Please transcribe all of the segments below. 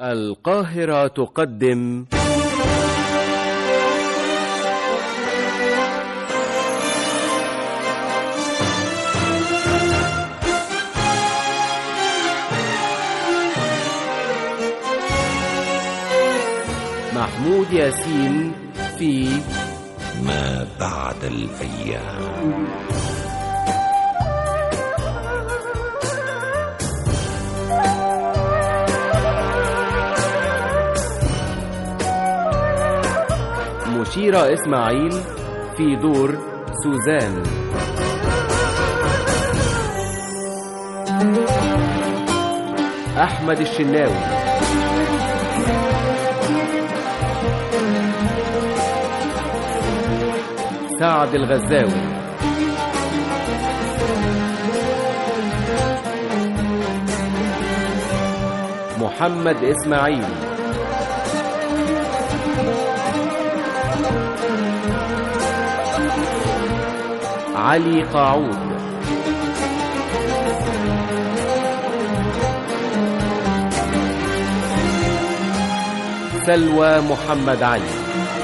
القاهرة تقدم محمود ياسين في ما بعد الأيام مشيرة إسماعيل في دور سوزان أحمد الشناوي سعد الغزاوي محمد إسماعيل علي قاعود سلوى محمد علي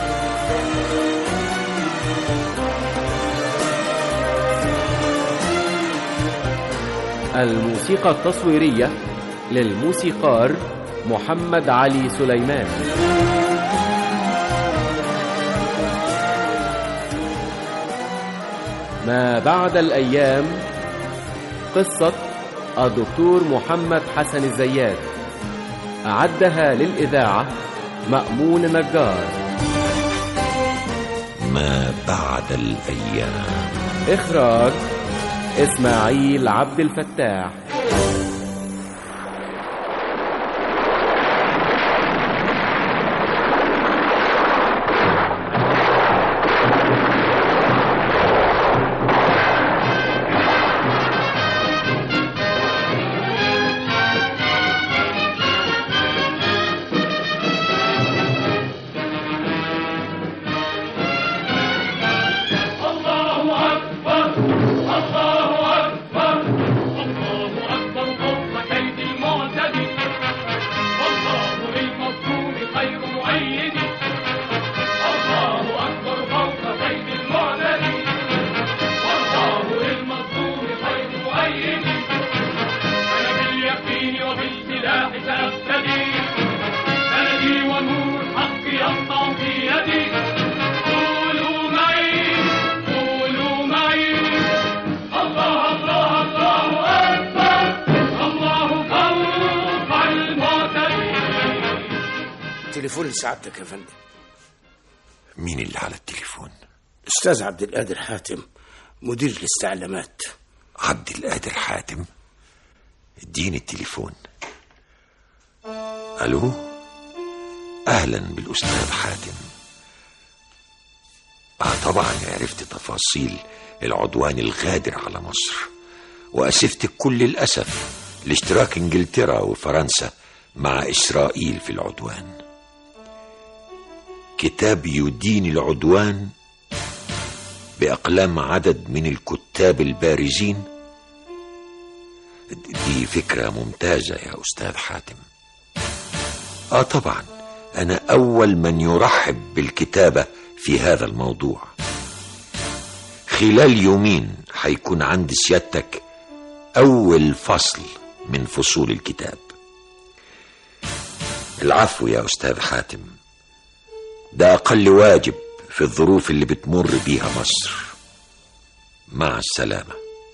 الموسيقى التصويرية للموسيقار محمد علي سليمان ما بعد الأيام قصة الدكتور محمد حسن الزيات أعدها للإذاعة مأمون نجار ما بعد الأيام إخراج إسماعيل عبد الفتاح الله أكبر الله أكبر الله أكبر فوق كيد المعتدي والله للمظلوم خير مؤيد الله أكبر فوق كيد المعتدي والله للمظلوم خير مؤيد أنا باليقين وبالسلاح سأفتدي بلدي ونور الحق يسطع في يدي قولوا معي قولوا معي الله الله الله أكبر الله فوق المعتدين تليفون لسعادتك يا فندم مين اللي على التليفون استاذ عبد القادر حاتم مدير الاستعلامات عبد القادر حاتم اديني التليفون الو اهلا بالاستاذ حاتم اه طبعا عرفت تفاصيل العدوان الغادر على مصر واسفت كل الاسف لاشتراك انجلترا وفرنسا مع اسرائيل في العدوان كتاب يدين العدوان بأقلام عدد من الكتاب البارزين دي فكرة ممتازة يا أستاذ حاتم آه طبعا أنا أول من يرحب بالكتابة في هذا الموضوع خلال يومين هيكون عند سيادتك أول فصل من فصول الكتاب العفو يا أستاذ حاتم ده أقل واجب في الظروف اللي بتمر بيها مصر مع السلامة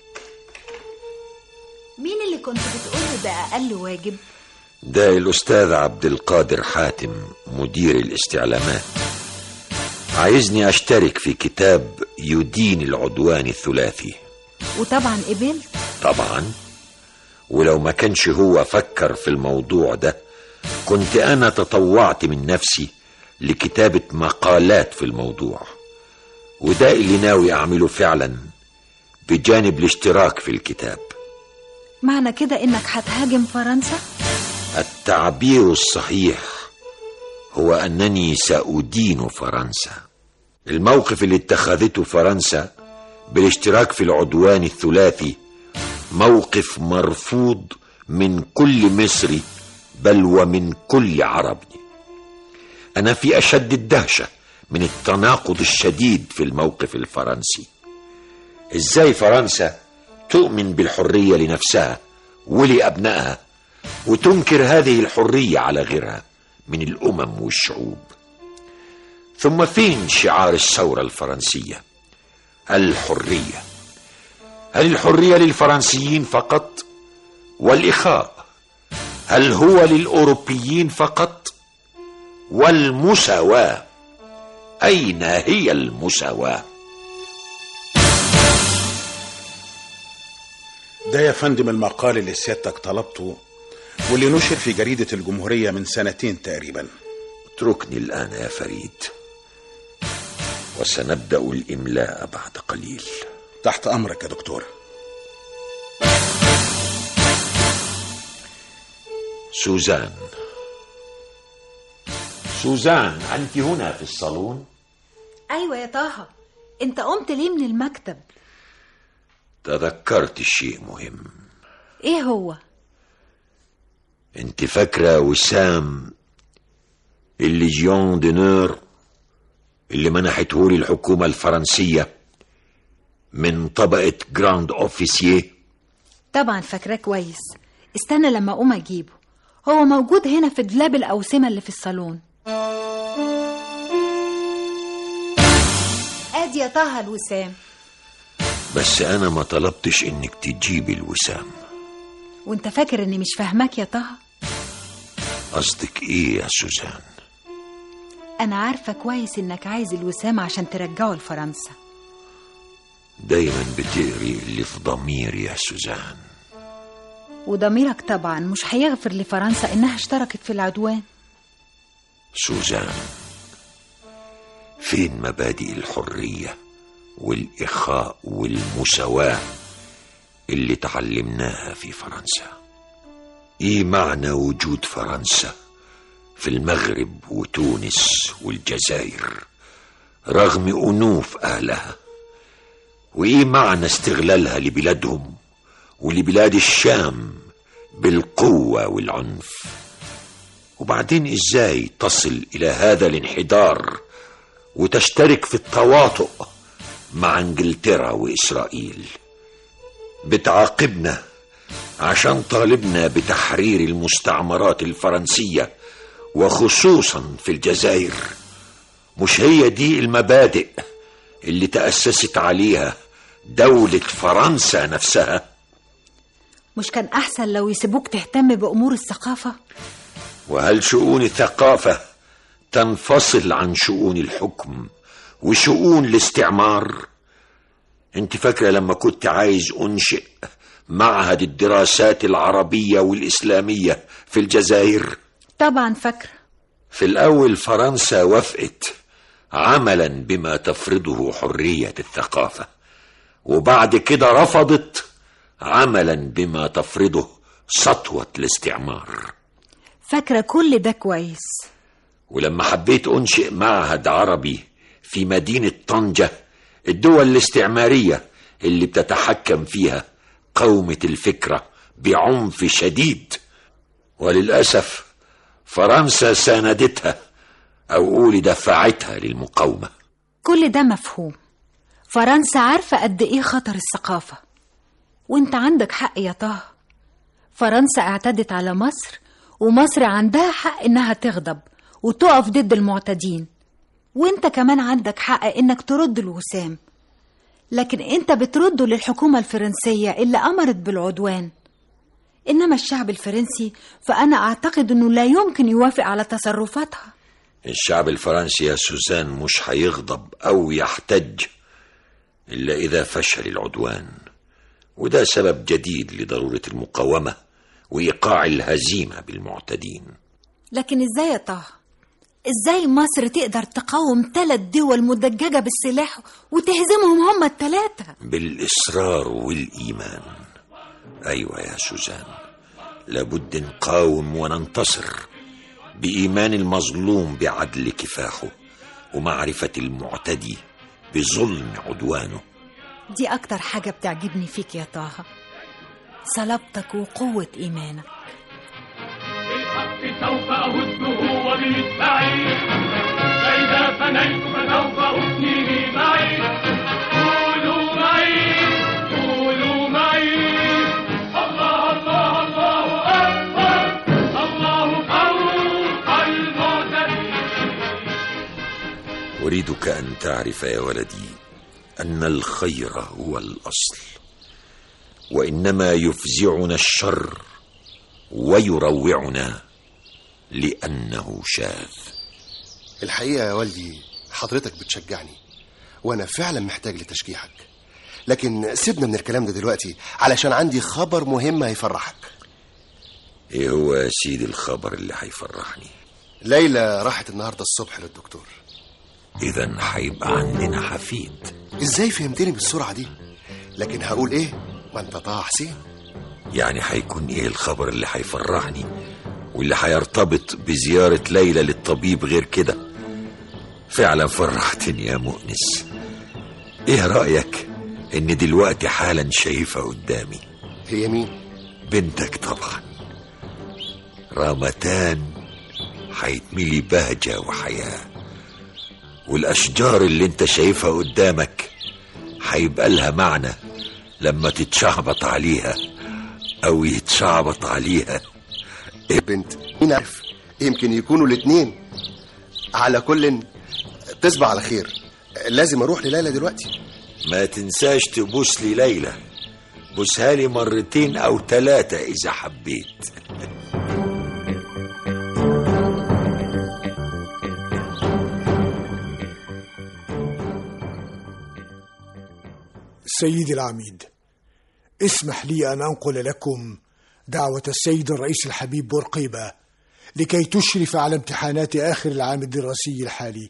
مين اللي كنت بتقوله ده أقل واجب؟ ده الأستاذ عبد القادر حاتم مدير الاستعلامات عايزني أشترك في كتاب يدين العدوان الثلاثي وطبعا قبلت طبعا ولو ما كانش هو فكر في الموضوع ده كنت أنا تطوعت من نفسي لكتابة مقالات في الموضوع وده اللي ناوي أعمله فعلا بجانب الاشتراك في الكتاب معنى كده إنك هتهاجم فرنسا؟ التعبير الصحيح هو أنني سأدين فرنسا الموقف اللي اتخذته فرنسا بالاشتراك في العدوان الثلاثي موقف مرفوض من كل مصري بل ومن كل عربي انا في اشد الدهشه من التناقض الشديد في الموقف الفرنسي ازاي فرنسا تؤمن بالحريه لنفسها ولابنائها وتنكر هذه الحريه على غيرها من الامم والشعوب ثم فين شعار الثوره الفرنسيه الحريه هل الحريه للفرنسيين فقط والاخاء هل هو للاوروبيين فقط والمساواه اين هي المساواه ده يا فندم المقال اللي سيادتك طلبته واللي نشر في جريدة الجمهورية من سنتين تقريبا اتركني الآن يا فريد وسنبدأ الإملاء بعد قليل تحت أمرك يا دكتور سوزان سوزان أنت هنا في الصالون ايوه يا طه انت قمت ليه من المكتب تذكرت شيء مهم ايه هو انت فاكرة وسام الليجيون دونور اللي منحته لي الحكومة الفرنسية من طبقة جراند اوفيسيه طبعا فاكراه كويس استنى لما اقوم اجيبه هو موجود هنا في دولاب الاوسمه اللي في الصالون ادي يا طه الوسام بس انا ما طلبتش انك تجيبي الوسام وانت فاكر اني مش فاهماك يا طه قصدك ايه يا سوزان انا عارفه كويس انك عايز الوسام عشان ترجعه لفرنسا دايما بتقري اللي في ضميري يا سوزان وضميرك طبعا مش هيغفر لفرنسا انها اشتركت في العدوان سوزان فين مبادئ الحرية والإخاء والمساواة اللي تعلمناها في فرنسا ايه معنى وجود فرنسا في المغرب وتونس والجزائر رغم أنوف أهلها وايه معنى استغلالها لبلادهم ولبلاد الشام بالقوة والعنف وبعدين ازاي تصل الى هذا الانحدار وتشترك في التواطؤ مع انجلترا واسرائيل بتعاقبنا عشان طالبنا بتحرير المستعمرات الفرنسيه وخصوصا في الجزائر مش هي دي المبادئ اللي تاسست عليها دوله فرنسا نفسها مش كان احسن لو يسيبوك تهتم بامور الثقافه وهل شؤون الثقافة تنفصل عن شؤون الحكم وشؤون الاستعمار انت فاكرة لما كنت عايز انشئ معهد الدراسات العربية والإسلامية في الجزائر طبعا فاكره في الأول فرنسا وافقت عملا بما تفرضه حرية الثقافة وبعد كده رفضت عملا بما تفرضه سطوة الاستعمار فاكره كل ده كويس ولما حبيت أنشئ معهد عربي في مدينة طنجة الدول الاستعمارية اللي بتتحكم فيها قومة الفكرة بعنف شديد وللأسف فرنسا ساندتها أو قولي دفعتها للمقاومة كل ده مفهوم فرنسا عارفة قد إيه خطر الثقافة وانت عندك حق يا طه فرنسا اعتدت على مصر ومصر عندها حق إنها تغضب وتقف ضد المعتدين وانت كمان عندك حق إنك ترد الوسام لكن انت بترده للحكومة الفرنسية اللي أمرت بالعدوان إنما الشعب الفرنسي فأنا أعتقد أنه لا يمكن يوافق على تصرفاتها الشعب الفرنسي يا سوزان مش هيغضب أو يحتج إلا إذا فشل العدوان وده سبب جديد لضرورة المقاومة وإيقاع الهزيمة بالمعتدين لكن ازاي يا طه ازاي مصر تقدر تقاوم ثلاث دول مدججة بالسلاح وتهزمهم هما الثلاثة بالإصرار والإيمان أيوة يا سوزان لابد نقاوم وننتصر بإيمان المظلوم بعدل كفاحه ومعرفة المعتدي بظلم عدوانه دي أكتر حاجة بتعجبني فيك يا طه صلابتك وقوة إيمانك الحق سوف أهده وبمدفعي فإذا فنيت فسوف أفنيه معي قولوا معي قولوا معي الله الله الله أكبر الله فوق المعتدين أريدك أن تعرف يا ولدي أن الخير هو الأصل وإنما يفزعنا الشر ويروعنا لأنه شاذ الحقيقة يا والدي حضرتك بتشجعني وأنا فعلا محتاج لتشجيعك لكن سيبنا من الكلام ده دلوقتي علشان عندي خبر مهم هيفرحك إيه هو يا سيدي الخبر اللي هيفرحني ليلى راحت النهاردة الصبح للدكتور إذا هيبقى عندنا حفيد ازاي فهمتني بالسرعة دي لكن هقول ايه ما انت طه حسين يعني هيكون إيه الخبر اللي هيفرحني واللي هيرتبط بزيارة ليلى للطبيب غير كده فعلا فرحتني يا مؤنس ايه رأيك ان دلوقتي حالا شايفها قدامي هي مين بنتك طبعا رامتان هيتملي بهجة وحياة والأشجار اللي انت شايفها قدامك هيبقى لها معنى لما تتشعبط عليها أو يتشعبط عليها بنت مين عارف يمكن يكونوا الاتنين على كل تصبح على خير لازم اروح لليلى دلوقتي ما تنساش تبوس لي ليلى بوسها لي مرتين أو ثلاثة إذا حبيت سيدي العميد اسمح لي أن أنقل لكم دعوة السيد الرئيس الحبيب بورقيبة لكي تشرف على امتحانات آخر العام الدراسي الحالي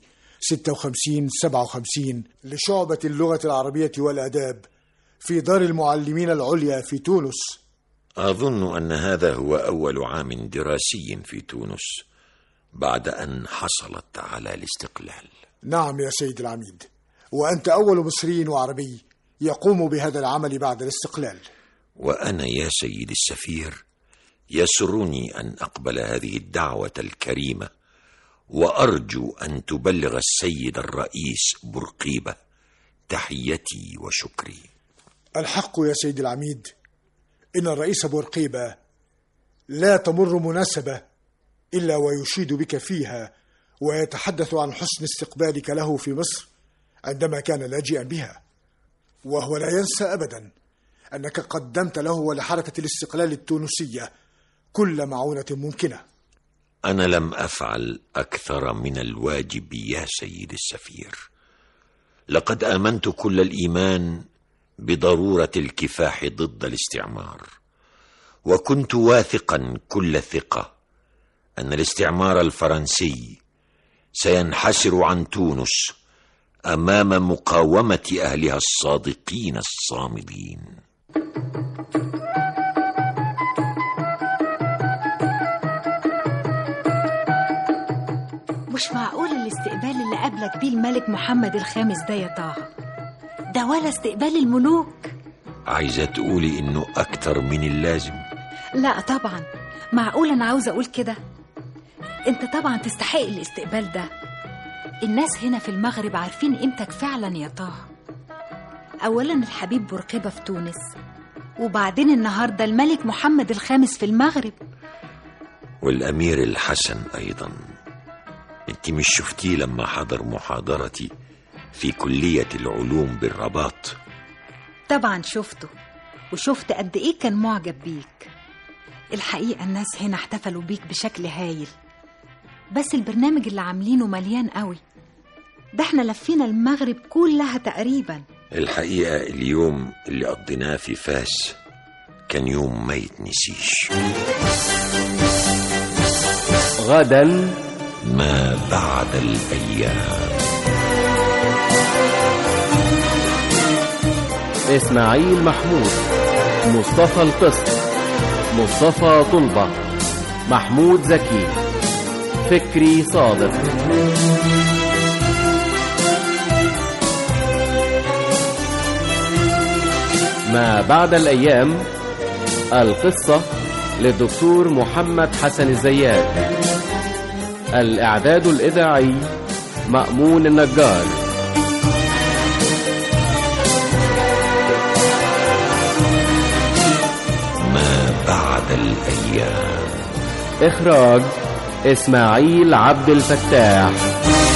56-57 لشعبة اللغة العربية والآداب في دار المعلمين العليا في تونس أظن أن هذا هو أول عام دراسي في تونس بعد أن حصلت على الاستقلال نعم يا سيد العميد وأنت أول مصري وعربي يقوم بهذا العمل بعد الاستقلال وأنا يا سيد السفير يسرني أن أقبل هذه الدعوة الكريمة وأرجو أن تبلغ السيد الرئيس برقيبة تحيتي وشكري الحق يا سيد العميد إن الرئيس بورقيبة لا تمر مناسبة إلا ويشيد بك فيها ويتحدث عن حسن استقبالك له في مصر عندما كان لاجئا بها وهو لا ينسى أبدا أنك قدمت له ولحركة الاستقلال التونسية كل معونة ممكنة أنا لم أفعل أكثر من الواجب يا سيد السفير لقد آمنت كل الإيمان بضرورة الكفاح ضد الاستعمار وكنت واثقا كل الثقة أن الاستعمار الفرنسي سينحسر عن تونس أمام مقاومة أهلها الصادقين الصامدين مش معقول الاستقبال اللي قابلك بيه الملك محمد الخامس ده يا طه ده ولا استقبال الملوك عايزة تقولي إنه أكتر من اللازم لا طبعا معقول انا عاوزه اقول كده انت طبعا تستحق الاستقبال ده الناس هنا في المغرب عارفين قيمتك فعلا يا طه اولا الحبيب بورقيبه في تونس وبعدين النهارده الملك محمد الخامس في المغرب والأمير الحسن أيضا أنت مش شفتيه لما حضر محاضرتي في كلية العلوم بالرباط طبعا شفته وشفت قد ايه كان معجب بيك الحقيقة الناس هنا احتفلوا بيك بشكل هايل بس البرنامج اللي عاملينه مليان قوي ده احنا لفينا المغرب كلها تقريبا الحقيقة اليوم اللي قضيناه في فاس كان يوم ما يتنسيش غدا ما بعد الأيام إسماعيل محمود مصطفى القسط مصطفى طلبة محمود زكي فكري صادق ما بعد الأيام القصة للدكتور محمد حسن الزيات الإعداد الإذاعي مأمون النجار ما بعد الأيام إخراج إسماعيل عبد الفتاح